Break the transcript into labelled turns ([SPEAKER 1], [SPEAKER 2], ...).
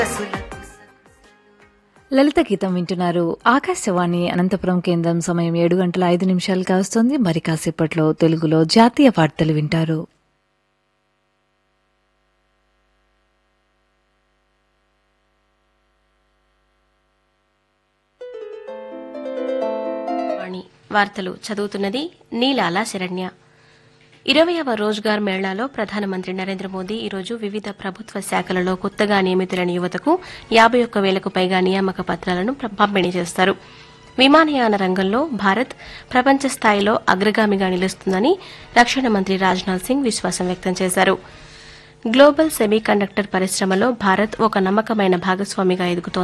[SPEAKER 1] లలిత గీతం వింటున్నారు ఆకాశవాణి అనంతపురం కేంద్రం సమయం ఏడు గంటల ఐదు నిమిషాలు కావస్తోంది మరి కాసేపట్లో తెలుగులో జాతీయ వార్తలు వింటారు
[SPEAKER 2] వాణి వార్తలు చదువుతున్నది నీలాల శరణ్య ఇరవయవ రోజ్గార్ మేళాలో ప్రధానమంత్రి నరేంద్ర మోదీ ఈరోజు వివిధ ప్రభుత్వ శాఖలలో కొత్తగా నియమితులైన యువతకు యాబై ఒక్క వేలకు పైగా నియామక పత్రాలను ప్ర- పంపిణీ చేస్తారు విమానయాన రంగంలో భారత్ ప్రపంచ స్థాయిలో అగ్రగామిగా నిలుస్తుందని రక్షణ మంత్రి రాజ్నాథ్ సింగ్ విశ్వాసం వ్యక్తం చేశారు గ్లోబల్ సెమీ కండక్టర్ పరిశ్రమలో భారత్ ఒక నమ్మకమైన భాగస్వామిగా ఎదుగుతోంది